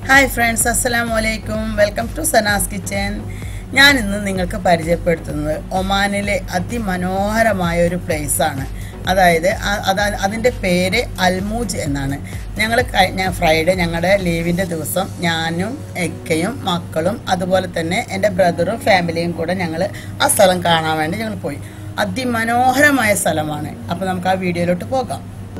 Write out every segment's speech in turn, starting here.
Hi friends അസ്സലാമു അലൈക്കും welcome to Sana's kitchen ഞാൻ ഇന്ന് നിങ്ങൾക്ക് പരിചയപ്പെടുത്തുന്നത് ഒമാനിലെ അതിമനോഹരമായ ഒരു place ആണ് അതായത് അ- അത- അതിൻ്റെ പേര് അൽമൂജ് എന്നാണ് ഞങ്ങൾ ഞാൻ ഫ്രൈഡേ ഞങ്ങളുടെ ലീവിൻ്റെ ദിവസം ഞാനും എക്കയും മക്കളും അതുപോലെ തന്നെ എൻ്റെ ബ്രദറും ഫാമിലിയും കൂടെ ഞങ്ങൾ ആ സ്ഥലം കാണാൻ വേണ്ടി ഞങ്ങൾ പോയി അതിമനോഹരമായ സ്ഥലമാണ് അപ്പോൾ നമുക്ക് ആ വീഡിയോയിലോട്ട് പോകാം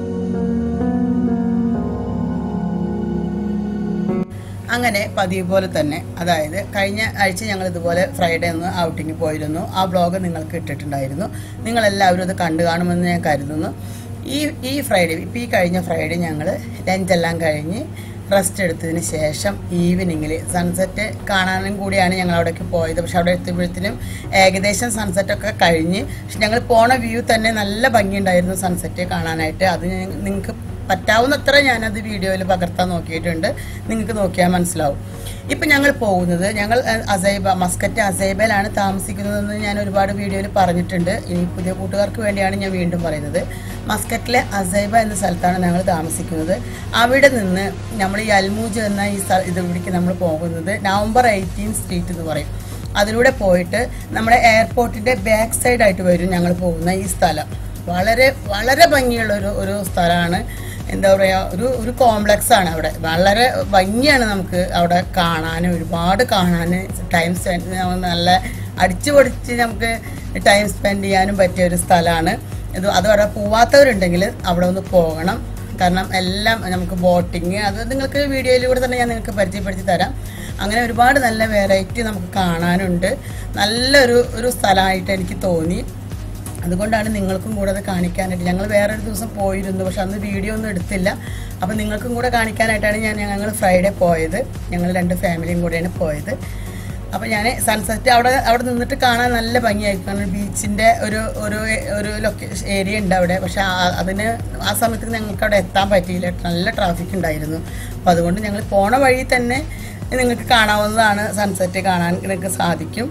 അങ്ങനെ പതിവ് പോലെ തന്നെ അതായത് കഴിഞ്ഞ ആഴ്ച ഞങ്ങൾ ഇതുപോലെ ഫ്രൈഡേ ഒന്ന് ഔട്ടിങ് പോയിരുന്നു ആ ബ്ലോഗ് നിങ്ങൾക്ക് ഇട്ടിട്ടുണ്ടായിരുന്നു നിങ്ങളെല്ലാവരും അത് കണ്ടു കാണുമെന്ന് ഞാൻ കരുതുന്നു ഈ ഈ ഫ്രൈഡേ ഇപ്പോൾ ഈ കഴിഞ്ഞ ഫ്രൈഡേ ഞങ്ങൾ ലഞ്ചെല്ലാം കഴിഞ്ഞ് റെസ്റ്റ് എടുത്തതിന് ശേഷം ഈവനിങ്ങിൽ സൺസെറ്റ് കാണാനും കൂടിയാണ് ഞങ്ങൾ അവിടേക്ക് പോയത് പക്ഷെ അവിടെ എത്തുമ്പോഴത്തേനും ഏകദേശം സൺസെറ്റൊക്കെ കഴിഞ്ഞ് പക്ഷെ ഞങ്ങൾ പോണ വ്യൂ തന്നെ നല്ല ഭംഗിയുണ്ടായിരുന്നു സൺസെറ്റ് കാണാനായിട്ട് അത് നിങ്ങൾക്ക് പറ്റാവുന്നത്ര ഞാനത് വീഡിയോയിൽ പകർത്താൻ നോക്കിയിട്ടുണ്ട് നിങ്ങൾക്ക് നോക്കിയാൽ മനസ്സിലാവും ഇപ്പം ഞങ്ങൾ പോകുന്നത് ഞങ്ങൾ അഹ്, അസൈബ മസ്കറ്റ് അസൈബയിലാണ് താമസിക്കുന്നതെന്ന് ഞാൻ ഒരുപാട് വീഡിയോയിൽ പറഞ്ഞിട്ടുണ്ട് ഇനി പുതിയ കൂട്ടുകാർക്ക് വേണ്ടിയാണ് ഞാൻ വീണ്ടും പറയുന്നത് മസ്കറ്റിലെ അസൈബ എന്ന സ്ഥലത്താണ് ഞങ്ങൾ താമസിക്കുന്നത് അവിടെ നിന്ന് നമ്മൾ ഈ അൽമൂജ് എന്ന ഈ സ്ഥ ഇത് ഇവിടേക്ക് നമ്മൾ പോകുന്നത് നവംബർ എയ്റ്റീൻ സ്ട്രീറ്റ് എന്ന് പറയും അതിലൂടെ പോയിട്ട് നമ്മുടെ എയർപോർട്ടിൻ്റെ ബാക്ക് സൈഡായിട്ട് വരും ഞങ്ങൾ പോകുന്ന ഈ സ്ഥലം വളരെ വളരെ ഭംഗിയുള്ള ഒരു ഒരു സ്ഥലമാണ് എന്താ പറയുക ഒരു ഒരു കോംപ്ലക്സ് ആണ് അവിടെ വളരെ ഭംഗിയാണ് നമുക്ക് അവിടെ കാണാൻ ഒരുപാട് കാണാൻ ടൈം സ്പെൻഡ് നല്ല അടിച്ചു പൊടിച്ച് നമുക്ക് ടൈം സ്പെൻഡ് ചെയ്യാനും പറ്റിയ ഒരു സ്ഥലമാണ് ഇത് അത് അവിടെ പോവാത്തവരുണ്ടെങ്കിൽ അവിടെ ഒന്ന് പോകണം കാരണം എല്ലാം നമുക്ക് ബോട്ടിങ് അത് നിങ്ങൾക്ക് വീഡിയോയിലൂടെ തന്നെ ഞാൻ നിങ്ങൾക്ക് പരിചയപ്പെടുത്തി തരാം അങ്ങനെ ഒരുപാട് നല്ല വെറൈറ്റി നമുക്ക് കാണാനുണ്ട് നല്ലൊരു ഒരു സ്ഥലമായിട്ട് എനിക്ക് തോന്നി അതുകൊണ്ടാണ് നിങ്ങൾക്കും കൂടെ അത് കാണിക്കാനായിട്ട് ഞങ്ങൾ വേറൊരു ദിവസം പോയിരുന്നു പക്ഷെ അന്ന് വീഡിയോ ഒന്നും എടുത്തില്ല അപ്പോൾ നിങ്ങൾക്കും കൂടെ കാണിക്കാനായിട്ടാണ് ഞാൻ ഞങ്ങൾ ഫ്രൈഡേ പോയത് ഞങ്ങൾ രണ്ട് ഫാമിലിയും കൂടെയാണ് പോയത് അപ്പോൾ ഞാൻ സൺസെറ്റ് അവിടെ അവിടെ നിന്നിട്ട് കാണാൻ നല്ല ഭംഗിയായിരിക്കും കാരണം ബീച്ചിൻ്റെ ഒരു ഒരു ഒരു ലൊക്കേഷൻ ഏരിയ ഉണ്ട് അവിടെ പക്ഷെ ആ- അതിന് ആ സമയത്ത് ഞങ്ങൾക്ക് അവിടെ എത്താൻ പറ്റിയില്ല നല്ല ട്രാഫിക് ഉണ്ടായിരുന്നു അപ്പോൾ അതുകൊണ്ട് ഞങ്ങൾ പോണ വഴി തന്നെ നിങ്ങൾക്ക് കാണാവുന്നതാണ് സൺസെറ്റ് കാണാൻ നിങ്ങൾക്ക് സാധിക്കും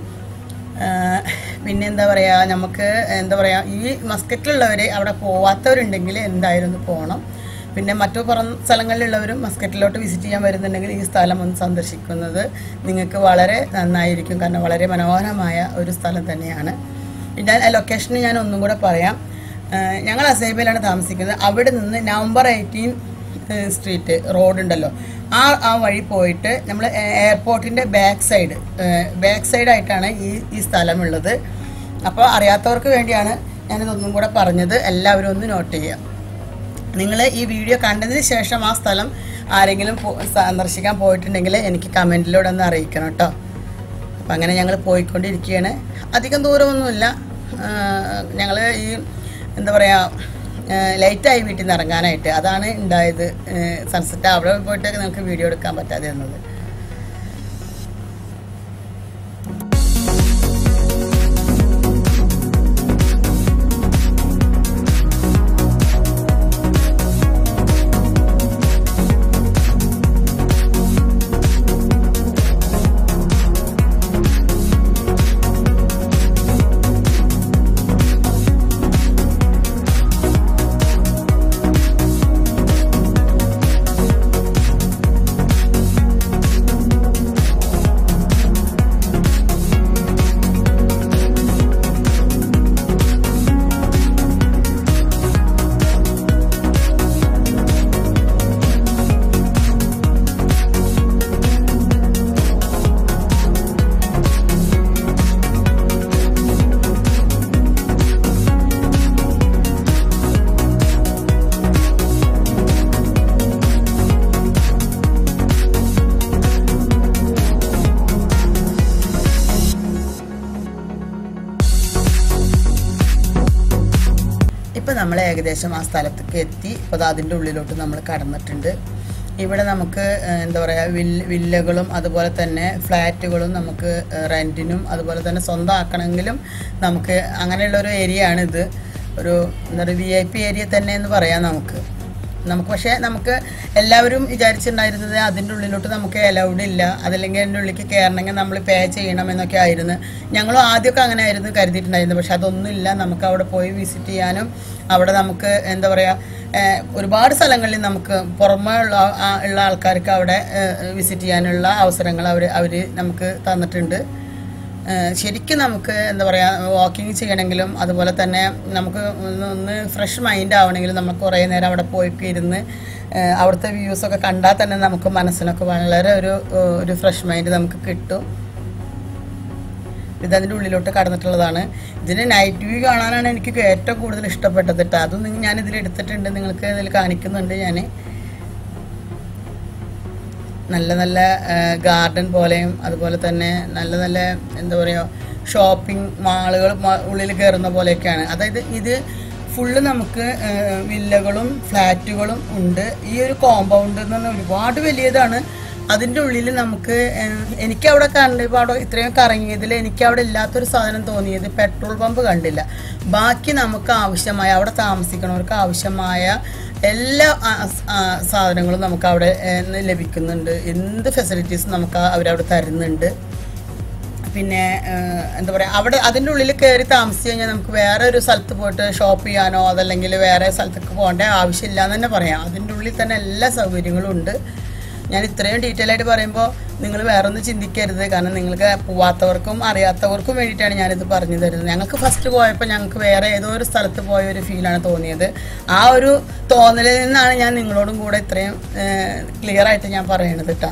ആഹ് പിന്നെ എന്താ പറയുക നമുക്ക് എന്താ പറയുക ഈ മസ്കറ്റിലുള്ളവർ അവിടെ പോവാത്തവരുണ്ടെങ്കിൽ എന്തായാലും ഒന്ന് പോകണം പിന്നെ മറ്റു പുറം സ്ഥലങ്ങളിലുള്ളവരും മസ്കറ്റിലോട്ട് വിസിറ്റ് ചെയ്യാൻ വരുന്നുണ്ടെങ്കിൽ ഈ സ്ഥലം ഒന്ന് സന്ദർശിക്കുന്നത് നിങ്ങൾക്ക് വളരെ നന്നായിരിക്കും കാരണം വളരെ മനോഹരമായ ഒരു സ്ഥലം തന്നെയാണ് പിന്നെ ആ ലൊക്കേഷൻ ഞാൻ ഒന്നും കൂടെ പറയാം ആഹ് ഞങ്ങൾ അസൈബയിലാണ് താമസിക്കുന്നത് അവിടെ നിന്ന് നവംബർ എയ്റ്റീൻ സ്ട്രീറ്റ് റോഡ് ഉണ്ടല്ലോ ആ ആ വഴി പോയിട്ട് നമ്മൾ എയർപോർട്ടിൻ്റെ ബാക്ക് സൈഡ് ബാക്ക് സൈഡായിട്ടാണ് ഈ ഈ സ്ഥലമുള്ളത് അപ്പോൾ അറിയാത്തവർക്ക് വേണ്ടിയാണ് ഞാനിതൊന്നും കൂടെ പറഞ്ഞത് എല്ലാവരും ഒന്ന് നോട്ട് ചെയ്യുക നിങ്ങൾ ഈ വീഡിയോ കണ്ടതിന് ശേഷം ആ സ്ഥലം ആരെങ്കിലും പോ- സന്ദർശിക്കാൻ പോയിട്ടുണ്ടെങ്കിൽ എനിക്ക് കമൻറ്റിലൂടെ ഒന്ന് അറിയിക്കണം കേട്ടോ അപ്പം അങ്ങനെ ഞങ്ങൾ പോയിക്കൊണ്ടിരിക്കുകയാണ് അധികം ദൂരമൊന്നുമില്ല ഞങ്ങൾ ഈ എന്താ പറയുക ലൈറ്റായി വീട്ടിൽ നിന്ന് ഇറങ്ങാനായിട്ട് അതാണ് ഉണ്ടായത് സൺസെറ്റ് അവിടെ പോയിട്ട് നമുക്ക് വീഡിയോ എടുക്കാൻ പറ്റാതെ ഇരുന്നത് ഇപ്പം നമ്മൾ ഏകദേശം ആ സ്ഥലത്തേക്ക് എത്തി ഇപ്പോൾ അത് അതിൻ്റെ ഉള്ളിലോട്ട് നമ്മൾ കടന്നിട്ടുണ്ട് ഇവിടെ നമുക്ക് ഏഹ്, എന്താ പറയുക വില്ല വില്ലകളും അതുപോലെ തന്നെ ഫ്ലാറ്റുകളും നമുക്ക് ഏഹ്, റെൻറ്റിനും അതുപോലെ തന്നെ സ്വന്തം ആക്കണമെങ്കിലും നമുക്ക് അങ്ങനെയുള്ള ഒരു ഏരിയ ആണിത് ഒരു എന്താ പറയുക വി ഐ പി ഏരിയ തന്നെ എന്ന് പറയാം നമുക്ക് നമുക്ക് പക്ഷേ നമുക്ക് എല്ലാവരും വിചാരിച്ചിട്ടുണ്ടായിരുന്നത് അതിൻ്റെ ഉള്ളിലോട്ട് നമുക്ക് അലൗഡ് ഇല്ല അതല്ലെങ്കിൽ അതിൻ്റെ ഉള്ളിലേക്ക് കയറണമെങ്കിൽ നമ്മൾ പേ ചെയ്യണം എന്നൊക്കെ ആയിരുന്നു ഞങ്ങളും ആദ്യമൊക്കെ അങ്ങനെ ആയിരുന്നു കരുതിയിട്ടുണ്ടായിരുന്നത് പക്ഷെ അതൊന്നുമില്ല നമുക്ക് അവിടെ പോയി വിസിറ്റ് ചെയ്യാനും അവിടെ നമുക്ക് എന്താ പറയുക ഏഹ് ഒരുപാട് സ്ഥലങ്ങളിൽ നമുക്ക് പുറമേ ഉള്ള ആ- ഉള്ള ആൾക്കാർക്ക് അവിടെ വിസിറ്റ് ചെയ്യാനുള്ള അവസരങ്ങൾ അവർ അവർ നമുക്ക് തന്നിട്ടുണ്ട് ഏഹ് ശരിക്കും നമുക്ക് എന്താ പറയുക വാക്കിംഗ് ചെയ്യണമെങ്കിലും അതുപോലെ തന്നെ നമുക്ക് ഒന്ന് ഒന്ന് ഫ്രഷ് മൈൻഡ് ആവണമെങ്കിലും നമ്മൾ കുറേ നേരം അവിടെ പോയിട്ട് ഇരുന്ന് ഏഹ് അവിടുത്തെ വ്യൂസൊക്കെ കണ്ടാൽ തന്നെ നമുക്ക് മനസ്സിനൊക്കെ വളരെ ഒരു ഏഹ് ഒരു ഫ്രഷ് മൈൻഡ് നമുക്ക് കിട്ടും ഇതതിൻ്റെ ഉള്ളിലോട്ട് കടന്നിട്ടുള്ളതാണ് ഇതിന് നൈറ്റ് വ്യൂ കാണാനാണ് എനിക്ക് ഏറ്റവും കൂടുതൽ ഇഷ്ടപ്പെട്ടത് കേട്ടോ അതും നിങ്ങ- ഞാൻ ഇതിൽ എടുത്തിട്ടുണ്ട് നിങ്ങൾക്ക് ഇതിൽ കാണിക്കുന്നുണ്ട് ഞാൻ നല്ല നല്ല ഗാർഡൻ പോലെയും അതുപോലെ തന്നെ നല്ല നല്ല എന്താ പറയുക ഷോപ്പിംഗ് മാളുകൾ ഉള്ളിൽ കയറുന്ന പോലെയൊക്കെയാണ് അതായത് ഇത് ഫുള്ള് നമുക്ക് ആ, വില്ലകളും ഫ്ലാറ്റുകളും ഉണ്ട് ഈ ഒരു കോമ്പൗണ്ട് എന്ന് പറഞ്ഞാൽ ഒരുപാട് വലിയതാണ് അതിൻ്റെ ഉള്ളിൽ നമുക്ക് ആ, എനിക്ക് അവിടെ കണ്ടപ്പോൾ അവിടെ ഇത്രയും കറങ്ങിയതിൽ എനിക്ക് അവിടെ ഇല്ലാത്തൊരു സാധനം തോന്നിയത് പെട്രോൾ പമ്പ് കണ്ടില്ല ബാക്കി നമുക്ക് ആവശ്യമായ അവിടെ താമസിക്കണവർക്ക് ആവശ്യമായ എല്ലാ ആ, ആ, സാധനങ്ങളും നമുക്ക് അവിടെ ഏഹ്, ലഭിക്കുന്നുണ്ട് എന്ത് ഫെസിലിറ്റീസും നമുക്ക് ആ- അവരവിടെ തരുന്നുണ്ട് പിന്നെ ഏഹ്, എന്താ പറയുക അവിടെ അതിൻ്റെ ഉള്ളിൽ കയറി താമസിച്ച് കഴിഞ്ഞാൽ നമുക്ക് വേറെ ഒരു സ്ഥലത്ത് പോയിട്ട് ഷോപ്പ് ചെയ്യാനോ അതല്ലെങ്കിൽ വേറെ സ്ഥലത്തേക്ക് പോകേണ്ട ആവശ്യമില്ല എന്ന് തന്നെ പറയാം അതിൻ്റെ ഉള്ളിൽ തന്നെ എല്ലാ സൗകര്യങ്ങളും ഉണ്ട് ഞാൻ ഇത്രയും ഡീറ്റെയിൽ ആയിട്ട് പറയുമ്പോൾ നിങ്ങൾ വേറെ ഒന്നും ചിന്തിക്കരുത് കാരണം നിങ്ങൾക്ക് പോവാത്തവർക്കും അറിയാത്തവർക്കും വേണ്ടിയിട്ടാണ് ഞാനിത് പറഞ്ഞു തരുന്നത് ഞങ്ങൾക്ക് ഫസ്റ്റ് പോയപ്പോൾ ഞങ്ങൾക്ക് വേറെ ഏതോ ഒരു സ്ഥലത്ത് പോയ ഒരു ഫീലാണ് തോന്നിയത് ആ ഒരു തോന്നലിൽ നിന്നാണ് ഞാൻ നിങ്ങളോടും കൂടെ ഇത്രയും ക്ലിയർ ആയിട്ട് ഞാൻ പറയണത് കേട്ടോ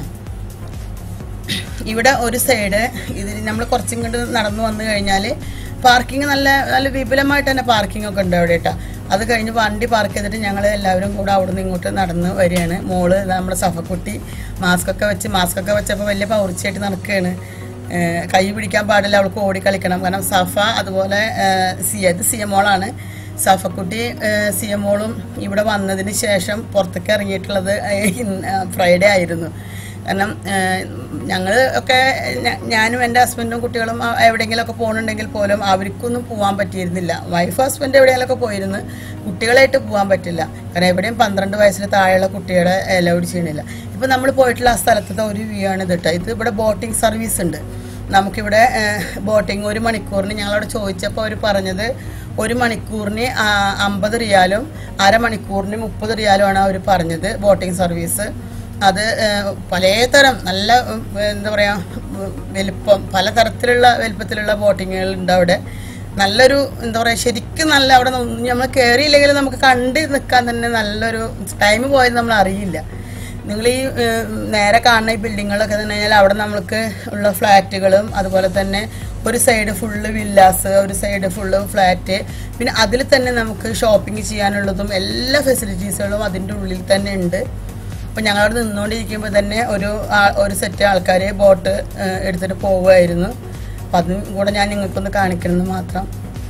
ഇവിടെ ഒരു സൈഡ് ഇതിൽ നമ്മൾ കുറച്ചും കണ്ട് നടന്നു വന്നു കഴിഞ്ഞാൽ പാർക്കിംഗ് നല്ല നല്ല വിപുലമായിട്ട് തന്നെ പാർക്കിംഗ് ഒക്കെ ഉണ്ട് അവിടെ കേട്ടോ അത് കഴിഞ്ഞ് വണ്ടി പാർക്ക് ചെയ്തിട്ട് ഞങ്ങൾ എല്ലാവരും കൂടെ അവിടെ നിന്ന് ഇങ്ങോട്ട് നടന്ന് വരികയാണ് മോള് ദാ നമ്മുടെ സഫക്കുട്ടി മാസ്ക് ഒക്കെ വെച്ച് മാസ്ക് ഒക്കെ വെച്ചപ്പോൾ വലിയ പൗർച്ചയായിട്ട് നടക്കുകയാണ് ഏഹ് കൈ പിടിക്കാൻ പാടില്ല അവൾക്ക് ഓടി കളിക്കണം കാരണം സഫ അതുപോലെ ഏഹ് സിയ ഇത് സിയമോളാണ് സഫക്കുട്ടി ഏഹ് സിയമോളും ഇവിടെ വന്നതിന് ശേഷം പുറത്തേക്ക് ഇറങ്ങിയിട്ടുള്ളത് ഫ്രൈഡേ ആയിരുന്നു കാരണം ഞങ്ങൾ ഒക്കെ ഞ- ഞാനും എൻ്റെ ഹസ്ബൻഡും കുട്ടികളും ആ- എവിടെയെങ്കിലുമൊക്കെ പോകുന്നുണ്ടെങ്കിൽ പോലും അവർക്കൊന്നും പോകാൻ പറ്റിയിരുന്നില്ല വൈഫ് ഹസ്ബൻഡ് എവിടെയെങ്കിലുമൊക്കെ പോയിരുന്നു കുട്ടികളായിട്ട് പോകാൻ പറ്റില്ല കാരണം എവിടെയും പന്ത്രണ്ട് വയസ്സിന് താഴെയുള്ള കുട്ടികളെ അലൗഡ് ചെയ്യണില്ല ഇപ്പം നമ്മൾ പോയിട്ടുള്ള ആ സ്ഥലത്തെ ഒരു വ്യൂ ആണ് ഇത് കേട്ടോ ഇത് ഇവിടെ ബോട്ടിംഗ് സർവീസ് ഉണ്ട് നമുക്കിവിടെ ബോട്ടിംഗ് ഒരു മണിക്കൂറിന് ഞങ്ങളവിടെ ചോദിച്ചപ്പോൾ അവർ പറഞ്ഞത് ഒരു മണിക്കൂറിന് ആ, അമ്പത് റിയാലും അരമണിക്കൂറിന് മുപ്പത് റിയാലുമാണ് അവർ പറഞ്ഞത് ബോട്ടിംഗ് സർവീസ് അത് ഏഹ്, പലതരം നല്ല ഉം, എന്താ പറയുക വലിപ്പം പലതരത്തിലുള്ള വലിപ്പത്തിലുള്ള ബോട്ടിങ്ങുകൾ ഉണ്ട് അവിടെ നല്ലൊരു എന്താ പറയുക ശരിക്കും നല്ല അവിടെ നമ്മൾ കയറിയില്ലെങ്കിൽ നമുക്ക് കണ്ട് നിൽക്കാൻ തന്നെ നല്ലൊരു ടൈം പോയത് നമ്മൾ അറിയില്ല നിങ്ങൾ ഈ ഏഹ്, നേരെ കാണുന്ന ഈ ബിൽഡിങ്ങുകളൊക്കെ തന്നെ കഴിഞ്ഞാൽ അവിടെ നമുക്ക് ഉള്ള ഫ്ലാറ്റുകളും അതുപോലെ തന്നെ ഒരു സൈഡ് ഫുള്ള് വില്ലാസ് ഒരു സൈഡ് ഫുള്ള് ഫ്ലാറ്റ് പിന്നെ അതിൽ തന്നെ നമുക്ക് ഷോപ്പിംഗ് ചെയ്യാനുള്ളതും എല്ലാ ഫെസിലിറ്റീസുകളും അതിൻ്റെ ഉള്ളിൽ തന്നെ ഉണ്ട് അപ്പം ഞങ്ങളവിടെ നിന്നുകൊണ്ടിരിക്കുമ്പോൾ തന്നെ ഒരു ആ- ഒരു സെറ്റ് ആൾക്കാർ ബോട്ട് എടുത്തിട്ട് പോവുമായിരുന്നു അപ്പം അതും കൂടെ ഞാൻ നിങ്ങൾക്കൊന്ന് കാണിക്കണമെന്ന് മാത്രം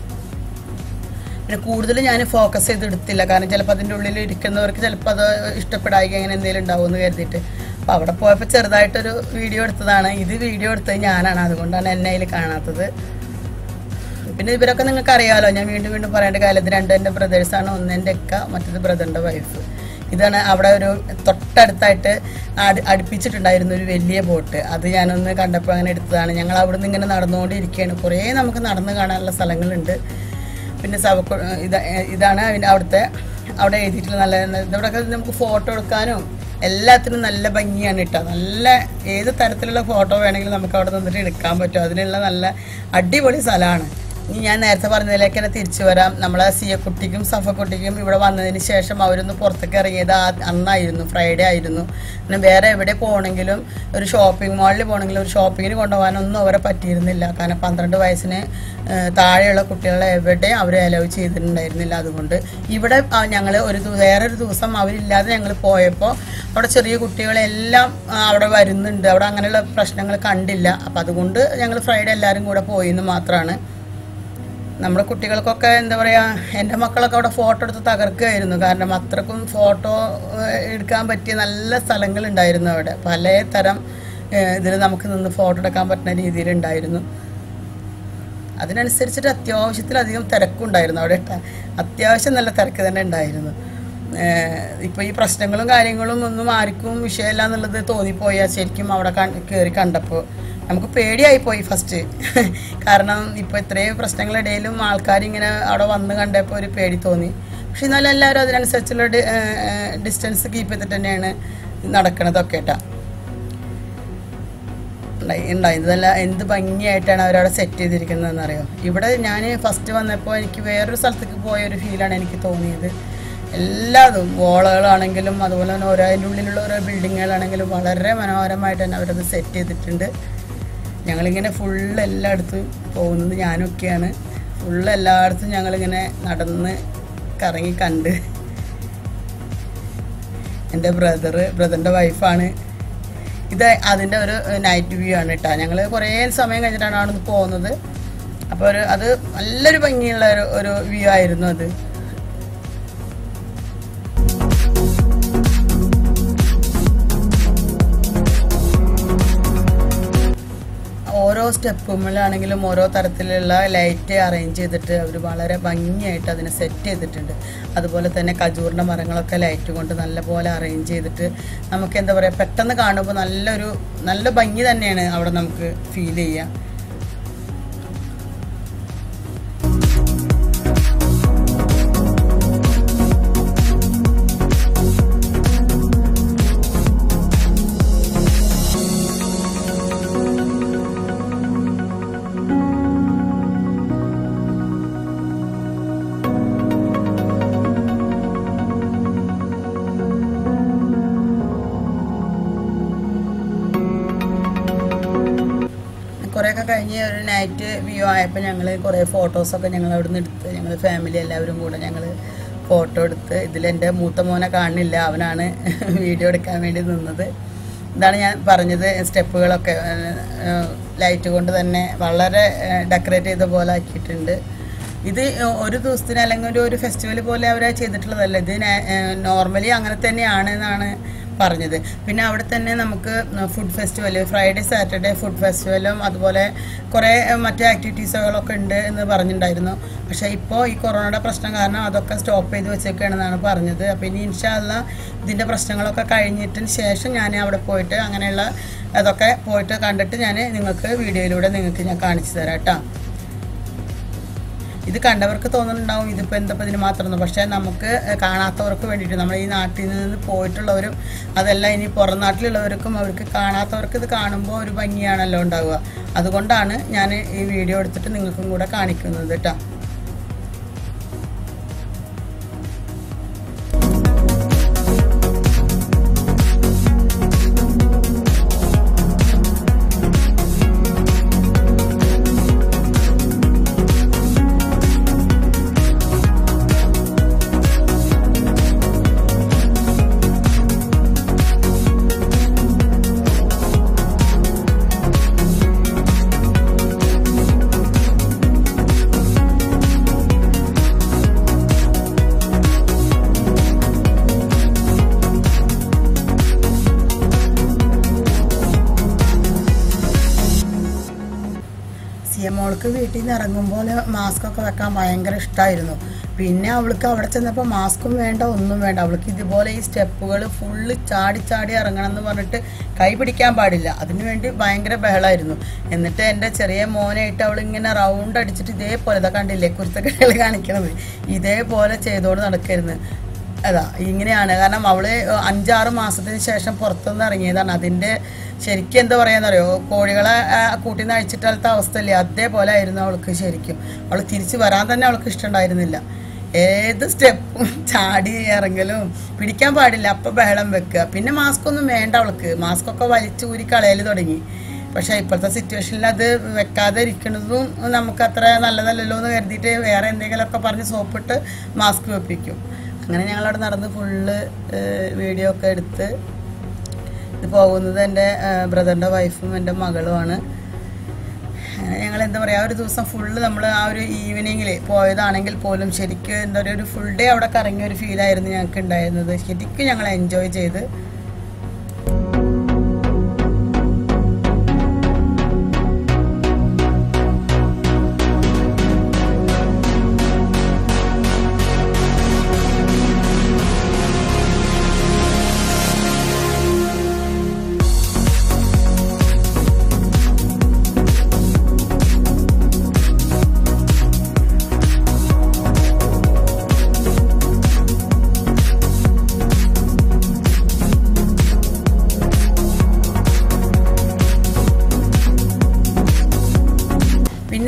പിന്നെ കൂടുതൽ ഞാൻ ഫോക്കസ് ചെയ്ത് എടുത്തില്ല കാരണം ചിലപ്പോൾ അതിൻ്റെ ഉള്ളിൽ ഇരിക്കുന്നവർക്ക് ചിലപ്പോൾ അത് ഇഷ്ടപ്പെടായി അങ്ങനെ എന്തെങ്കിലും ഉണ്ടാവുമെന്ന് കരുതിയിട്ട് അപ്പോൾ അവിടെ പോയപ്പോൾ ചെറുതായിട്ടൊരു വീഡിയോ എടുത്തതാണ് ഇത് വീഡിയോ എടുത്തത് ഞാനാണ് അതുകൊണ്ടാണ് എന്നെ അതിൽ കാണാത്തത് പിന്നെ ഇവരൊക്കെ നിങ്ങൾക്ക് അറിയാമല്ലോ ഞാൻ വീണ്ടും വീണ്ടും പറയേണ്ട കാര്യം ഇത് രണ്ടും എൻ്റെ ബ്രദേഴ്സാണ് ഒന്ന് എൻ്റെ അക്ക മറ്റത് ബ്രദറിൻ്റെ വൈഫ് ഇതാണ് അവിടെ ഒരു തൊട്ടടുത്തായിട്ട് അടി അടുപ്പിച്ചിട്ടുണ്ടായിരുന്ന ഒരു വലിയ ബോട്ട് അത് ഞാനൊന്ന് കണ്ടപ്പോൾ അങ്ങനെ എടുത്തതാണ് ഞങ്ങൾ അവിടെ നിന്ന് ഇങ്ങനെ നടന്നുകൊണ്ടിരിക്കുകയാണ് കുറേ നമുക്ക് നടന്ന് കാണാനുള്ള സ്ഥലങ്ങളുണ്ട് പിന്നെ സവക്കോ ഇതാ ഇതാണ് അതിൻ്റെ അവിടുത്തെ അവിടെ എഴുതിയിട്ടുള്ള നല്ല ഇവിടെയൊക്കെ നമുക്ക് ഫോട്ടോ എടുക്കാനും എല്ലാത്തിനും നല്ല ഭംഗിയാണ് കേട്ടോ നല്ല ഏത് തരത്തിലുള്ള ഫോട്ടോ വേണമെങ്കിലും നമുക്ക് അവിടെ നിന്നിട്ട് എടുക്കാൻ പറ്റും അതിനുള്ള നല്ല അടിപൊളി സ്ഥലമാണ് ഇനി ഞാൻ നേരത്തെ പറഞ്ഞതിലേക്ക് തന്നെ തിരിച്ചു വരാം നമ്മളെ സിയക്കുട്ടിക്കും സഫക്കുട്ടിക്കും ഇവിടെ വന്നതിന് ശേഷം അവരൊന്ന് പുറത്തേക്ക് ഇറങ്ങിയത് ആ- അന്നായിരുന്നു ഫ്രൈഡേ ആയിരുന്നു പിന്നെ വേറെ എവിടെ പോകണമെങ്കിലും ഒരു ഷോപ്പിംഗ് മാളിൽ പോകണമെങ്കിലും ഒരു ഷോപ്പിങ്ങിന് കൊണ്ടുപോകാനൊന്നും അവരെ പറ്റിയിരുന്നില്ല കാരണം പന്ത്രണ്ട് വയസ്സിന് ഏഹ്, താഴെയുള്ള കുട്ടികളെ എവിടെയും അവർ അലവ് ചെയ്തിട്ടുണ്ടായിരുന്നില്ല അതുകൊണ്ട് ഇവിടെ ഞങ്ങൾ ഒരു ദിവ- വേറൊരു ദിവസം അവരില്ലാതെ ഞങ്ങൾ പോയപ്പോൾ അവിടെ ചെറിയ കുട്ടികളെല്ലാം ആ, അവിടെ വരുന്നുണ്ട് അവിടെ അങ്ങനെയുള്ള പ്രശ്നങ്ങൾ കണ്ടില്ല അപ്പം അതുകൊണ്ട് ഞങ്ങൾ ഫ്രൈഡേ എല്ലാവരും കൂടെ പോയി എന്ന് മാത്രമാണ് നമ്മുടെ കുട്ടികൾക്കൊക്കെ എന്താ പറയുക എൻ്റെ മക്കളൊക്കെ അവിടെ ഫോട്ടോ എടുത്ത് തകർക്കുകയായിരുന്നു കാരണം അത്രക്കും ഫോട്ടോ എടുക്കാൻ പറ്റിയ നല്ല സ്ഥലങ്ങളുണ്ടായിരുന്നു അവിടെ പല തരം ഇതിൽ നമുക്ക് നിന്ന് ഫോട്ടോ എടുക്കാൻ പറ്റുന്ന രീതിയിലുണ്ടായിരുന്നു അതിനനുസരിച്ചിട്ട് അത്യാവശ്യത്തിലധികം തിരക്കുണ്ടായിരുന്നു അവിടെ ട്ട. അത്യാവശ്യം നല്ല തിരക്ക് തന്നെ ഉണ്ടായിരുന്നു ഇപ്പോൾ ഈ പ്രശ്നങ്ങളും കാര്യങ്ങളും ഒന്നും ആർക്കും വിഷയമല്ല എന്നുള്ളത് തോന്നിപ്പോയാൽ ശരിക്കും അവിടെ കയറി കണ്ടപ്പോൾ നമുക്ക് പേടിയായി പോയി ഫസ്റ്റ് കാരണം ഇപ്പോൾ ഇത്രയും പ്രശ്നങ്ങളിടയിലും ആൾക്കാരിങ്ങനെ അവിടെ വന്ന് കണ്ടപ്പോൾ ഒരു പേടി തോന്നി പക്ഷെ എന്നാലും എല്ലാവരും അതിനനുസരിച്ചുള്ള ഡിസ്റ്റൻസ് കീപ്പ് ചെയ്തിട്ട് തന്നെയാണ് നടക്കണതൊക്കെ കേട്ടോ ഉണ്ടായി ഉണ്ടായി ഇതല്ല എന്ത് ഭംഗിയായിട്ടാണ് അവരവിടെ സെറ്റ് ചെയ്തിരിക്കുന്നതെന്ന് അറിയോ ഇവിടെ ഞാൻ ഫസ്റ്റ് വന്നപ്പോൾ എനിക്ക് വേറൊരു സ്ഥലത്തേക്ക് പോയ ഒരു ഫീലാണ് എനിക്ക് തോന്നിയത് എല്ലാതും വോളുകളാണെങ്കിലും അതുപോലെ തന്നെ ഓരോ അതിൻ്റെ ഉള്ളിലുള്ള ഓരോ ബിൽഡിങ്ങുകളാണെങ്കിലും വളരെ മനോഹരമായിട്ട് തന്നെ അവരത് സെറ്റ് ചെയ്തിട്ടുണ്ട് ഞങ്ങളിങ്ങനെ ഫുള്ള് എല്ലായിടത്തും പോകുന്നത് ഞാനൊക്കെയാണ് ഫുള്ള് എല്ലായിടത്തും ഞങ്ങളിങ്ങനെ നടന്ന് കറങ്ങി കണ്ട് എൻ്റെ ബ്രദറ് ബ്രദറിൻ്റെ വൈഫാണ് ഇത് അതിൻ്റെ ഒരു നൈറ്റ് വ്യൂ ആണ് കേട്ടോ ഞങ്ങൾ കുറേ സമയം കഴിഞ്ഞിട്ടാണ് അവിടെ പോകുന്നത് അപ്പോൾ ഒരു അത് നല്ലൊരു ഭംഗിയുള്ള ഒരു ഒരു വ്യൂ ആയിരുന്നു അത് ഓരോ സ്റ്റെപ്പുമ്മിലാണെങ്കിലും ഓരോ തരത്തിലുള്ള ലൈറ്റ് അറേഞ്ച് ചെയ്തിട്ട് അവർ വളരെ ഭംഗിയായിട്ട് അതിനെ സെറ്റ് ചെയ്തിട്ടുണ്ട് അതുപോലെ തന്നെ കജൂറിൻ്റെ മരങ്ങളൊക്കെ ലൈറ്റ് കൊണ്ട് നല്ലപോലെ അറേഞ്ച് ചെയ്തിട്ട് നമുക്ക് എന്താ പറയുക പെട്ടെന്ന് കാണുമ്പോൾ നല്ലൊരു നല്ല ഭംഗി തന്നെയാണ് അവിടെ നമുക്ക് ഫീൽ ചെയ്യുക കുറേയൊക്കെ കഴിഞ്ഞ് ഒരു നൈറ്റ് വ്യൂ ആയപ്പോൾ ഞങ്ങൾ കുറേ ഫോട്ടോസൊക്കെ ഞങ്ങൾ അവിടെ നിന്ന് എടുത്ത് ഞങ്ങൾ ഫാമിലി എല്ലാവരും കൂടെ ഞങ്ങൾ ഫോട്ടോ എടുത്ത് ഇതിലെൻ്റെ മൂത്ത മോനെ കാണില്ല അവനാണ് വീഡിയോ എടുക്കാൻ വേണ്ടി നിന്നത് ഇതാണ് ഞാൻ പറഞ്ഞത് സ്റ്റെപ്പുകളൊക്കെ ലൈറ്റ് കൊണ്ട് തന്നെ വളരെ ഡെക്കറേറ്റ് ചെയ്ത പോലെ ആക്കിയിട്ടുണ്ട് ഇത് ഒരു ദിവസത്തിന് അല്ലെങ്കിൽ ഒരു ഒരു ഫെസ്റ്റിവൽ പോലെ അവർ ചെയ്തിട്ടുള്ളതല്ല ഇത് നോർമലി അങ്ങനെ തന്നെയാണ് എന്നാണ് പറഞ്ഞത് പിന്നെ അവിടെ തന്നെ നമുക്ക് food festival Friday Saturday food ഫെസ്റ്റിവലും അതുപോലെ കുറേ മറ്റു ആക്ടിവിറ്റീസുകളൊക്കെ ഉണ്ട് എന്ന് പറഞ്ഞിട്ടുണ്ടായിരുന്നു പക്ഷേ ഇപ്പോൾ ഈ കൊറോണയുടെ പ്രശ്നം കാരണം അതൊക്കെ സ്റ്റോപ്പ് ചെയ്ത് വെച്ചേക്കാണെന്നാണ് പറഞ്ഞത് അപ്പോൾ ഇനി ഇൻഷാല്ല ഇതിൻ്റെ പ്രശ്നങ്ങളൊക്കെ കഴിഞ്ഞിട്ടിന് ശേഷം ഞാൻ അവിടെ പോയിട്ട് അങ്ങനെയുള്ള അതൊക്കെ പോയിട്ട് കണ്ടിട്ട് ഞാൻ നിങ്ങൾക്ക് വീഡിയോയിലൂടെ നിങ്ങൾക്ക് ഞാൻ കാണിച്ചു തരാം കേട്ടോ ഇത് കണ്ടവർക്ക് തോന്നുന്നുണ്ടാവും ഇതിപ്പോൾ എന്തപ്പോൾ ഇതിന് മാത്രമെന്ന് പക്ഷേ നമുക്ക് കാണാത്തവർക്ക് വേണ്ടിയിട്ട് നമ്മൾ ഈ നാട്ടിൽ നിന്ന് പോയിട്ടുള്ളവരും അതെല്ലാം ഇനി പുറം നാട്ടിലുള്ളവർക്കും അവർക്ക് കാണാത്തവർക്ക് ഇത് കാണുമ്പോൾ ഒരു ഭംഗിയാണല്ലോ ഉണ്ടാവുക അതുകൊണ്ടാണ് ഞാൻ ഈ വീഡിയോ എടുത്തിട്ട് നിങ്ങൾക്കും കൂടെ കാണിക്കുന്നത് കേട്ടോ സിയമോൾക്ക് വീട്ടിൽ നിന്ന് ഇറങ്ങുമ്പോൾ മാസ്ക് ഒക്കെ വെക്കാൻ ഭയങ്കര ഇഷ്ടമായിരുന്നു പിന്നെ അവൾക്ക് അവിടെ ചെന്നപ്പോൾ മാസ്കും വേണ്ട ഒന്നും വേണ്ട അവൾക്ക് ഇതുപോലെ ഈ സ്റ്റെപ്പുകൾ ഫുള്ള് ചാടി ചാടി ഇറങ്ങണം എന്ന് പറഞ്ഞിട്ട് കൈ പിടിക്കാൻ പാടില്ല അതിനു വേണ്ടി ഭയങ്കര ബഹളമായിരുന്നു എന്നിട്ട് എൻ്റെ ചെറിയ മോനായിട്ട് അവൾ ഇങ്ങനെ റൗണ്ട് അടിച്ചിട്ട് ഇതേപോലെ ഇതാ കണ്ടില്ലേ കുരുത്തക്കടികൾ കാണിക്കണത് ഇതേപോലെ ചെയ്തോണ്ട് നടക്കരുത് അതാ ഇങ്ങനെയാണ് കാരണം അവള് അഞ്ചാറ് മാസത്തിന് ശേഷം പുറത്തുനിന്ന് ഇറങ്ങിയതാണ് അതിൻ്റെ ശരിക്കും എന്താ പറയാന്നറിയോ കോഴികളെ കൂട്ടി നിന്ന് അഴിച്ചിട്ടാലത്തെ അവസ്ഥയില്ലേ അതേപോലെ ആയിരുന്നു അവൾക്ക് ശരിക്കും അവൾ തിരിച്ച് വരാൻ തന്നെ അവൾക്ക് ഇഷ്ടമുണ്ടായിരുന്നില്ല ഏത് സ്റ്റെപ്പും ചാടി ഇറങ്ങലും പിടിക്കാൻ പാടില്ല അപ്പം ബഹളം വെക്കുക പിന്നെ മാസ്ക് ഒന്നും വേണ്ട അവൾക്ക് മാസ്ക് ഒക്കെ വലിച്ചു ഊരി കളയൽ തുടങ്ങി പക്ഷേ ഇപ്പോഴത്തെ സിറ്റുവേഷനിൽ അത് വെക്കാതെ ഇരിക്കുന്നതും നമുക്ക് അത്ര നല്ലതല്ലല്ലോ എന്ന് കരുതിയിട്ട് വേറെ എന്തെങ്കിലുമൊക്കെ പറഞ്ഞ് സോപ്പിട്ട് മാസ്ക് വെപ്പിക്കും അങ്ങനെ ഞങ്ങളവിടെ നടന്ന് ഫുള്ള് വീഡിയോ ഒക്കെ എടുത്ത് ഇത് പോകുന്നത് എൻ്റെ ബ്രദറിൻ്റെ വൈഫും എൻ്റെ മകളുമാണ് അങ്ങനെ ഞങ്ങൾ എന്താ പറയുക ഒരു ദിവസം ഫുള്ള് നമ്മൾ ആ ഒരു ഈവനിങ്ങിൽ പോയതാണെങ്കിൽ പോലും ശരിക്കും എന്താ പറയുക ഒരു ഫുൾ ഡേ അവിടെ കറങ്ങിയ ഒരു ഫീലായിരുന്നു ഞങ്ങൾക്ക് ഉണ്ടായിരുന്നത് ശരിക്കും ഞങ്ങൾ എൻജോയ് ചെയ്ത്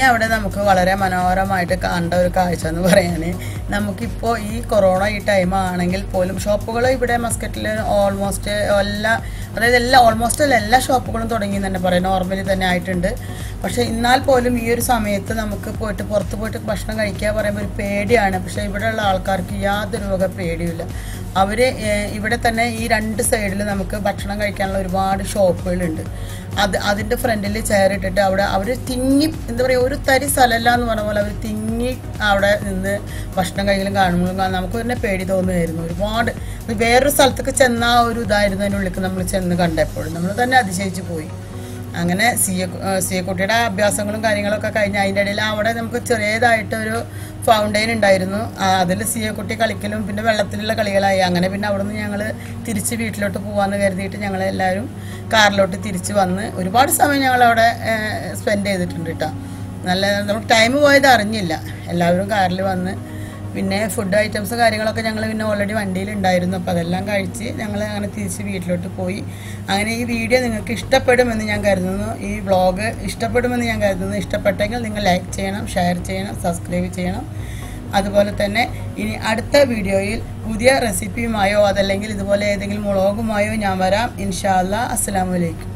പിന്നെ അവിടെ നമുക്ക് വളരെ മനോഹരമായിട്ട് കണ്ട ഒരു കാഴ്ച എന്ന് പറയാൻ നമുക്കിപ്പോൾ ഈ കൊറോണ ഈ ടൈം ആണെങ്കിൽ പോലും ഷോപ്പുകൾ ഇവിടെ മസ്കറ്റിൽ ഓൾമോസ്റ്റ് എല്ലാ അതായത് എല്ലാ ഓൾമോസ്റ്റ് എല്ലാ ഷോപ്പുകളും തുടങ്ങി എന്ന് തന്നെ പറയാം നോർമലി തന്നെ ആയിട്ടുണ്ട് പക്ഷേ എന്നാൽ പോലും ഈ ഒരു സമയത്ത് നമുക്ക് പോയിട്ട് പുറത്ത് പോയിട്ട് ഭക്ഷണം കഴിക്കുക പറയുമ്പോൾ ഒരു പേടിയാണ് പക്ഷേ ഇവിടെയുള്ള ആൾക്കാർക്ക് യാതൊരു വക പേടിയില്ല അവർ ഇവിടെ തന്നെ ഈ രണ്ട് സൈഡിൽ നമുക്ക് ഭക്ഷണം കഴിക്കാനുള്ള ഒരുപാട് ഷോപ്പുകളുണ്ട് അത് അതിൻ്റെ ഫ്രണ്ടിൽ ചെയർ ഇട്ടിട്ട് അവിടെ അവർ തിങ്ങി എന്താ പറയുക ഒരു തരി സ്ഥലമല്ല എന്ന് പറഞ്ഞ പോലെ അവർ തിങ്ങി അവിടെ നിന്ന് ഭക്ഷണം കഴിക്കലും കാണുമ്പോഴും കാണും നമുക്ക് തന്നെ പേടി തോന്നുമായിരുന്നു ഒരുപാട് ഇത് വേറൊരു സ്ഥലത്തേക്ക് ചെന്ന ആ ഒരു ഇതായിരുന്നു അതിനുള്ളിൽ നമ്മൾ ചെന്ന് കണ്ടപ്പോഴും നമ്മൾ തന്നെ അതിശയിച്ച് പോയി അങ്ങനെ സി എ സി എ കുട്ടിയുടെ അഭ്യാസങ്ങളും കാര്യങ്ങളൊക്കെ കഴിഞ്ഞ് അതിൻ്റെ ഇടയിൽ അവിടെ നമുക്ക് ചെറിയതായിട്ടൊരു ഫൗണ്ടെയിൻ ഉണ്ടായിരുന്നു അതിൽ സി എ കുട്ടി കളിക്കലും പിന്നെ വെള്ളത്തിലുള്ള കളികളായി അങ്ങനെ പിന്നെ അവിടെ നിന്ന് ഞങ്ങൾ തിരിച്ച് വീട്ടിലോട്ട് പോകാമെന്ന് കരുതിയിട്ട് ഞങ്ങൾ എല്ലാവരും കാറിലോട്ട് തിരിച്ച് വന്ന് ഒരുപാട് സമയം ഞങ്ങൾ അവിടെ സ്പെൻഡ് ചെയ്തിട്ടുണ്ട് കേട്ടോ നല്ല നമുക്ക് ടൈം പോയത് അറിഞ്ഞില്ല എല്ലാവരും കാറിൽ വന്ന് പിന്നെ ഫുഡ് ഐറ്റംസ് കാര്യങ്ങളൊക്കെ ഞങ്ങൾ പിന്നെ ഓൾറെഡി വണ്ടിയിൽ ഉണ്ടായിരുന്നു അപ്പോൾ അതെല്ലാം കഴിച്ച് ഞങ്ങൾ അങ്ങനെ തിരിച്ച് വീട്ടിലോട്ട് പോയി അങ്ങനെ ഈ വീഡിയോ നിങ്ങൾക്ക് ഇഷ്ടപ്പെടുമെന്ന് ഞാൻ കരുതുന്നു ഈ വ്ളോഗ് ഇഷ്ടപ്പെടുമെന്ന് ഞാൻ കരുതുന്നു ഇഷ്ടപ്പെട്ടെങ്കിൽ നിങ്ങൾ ലൈക്ക് ചെയ്യണം ഷെയർ ചെയ്യണം സബ്സ്ക്രൈബ് ചെയ്യണം അതുപോലെ തന്നെ ഇനി അടുത്ത വീഡിയോയിൽ പുതിയ റെസിപ്പിയുമായോ അതല്ലെങ്കിൽ ഇതുപോലെ ഏതെങ്കിലും വ്ളോഗുമായോ ഞാൻ വരാം ഇൻഷാ അല്ലാ അസ്സലാമു അലൈക്കും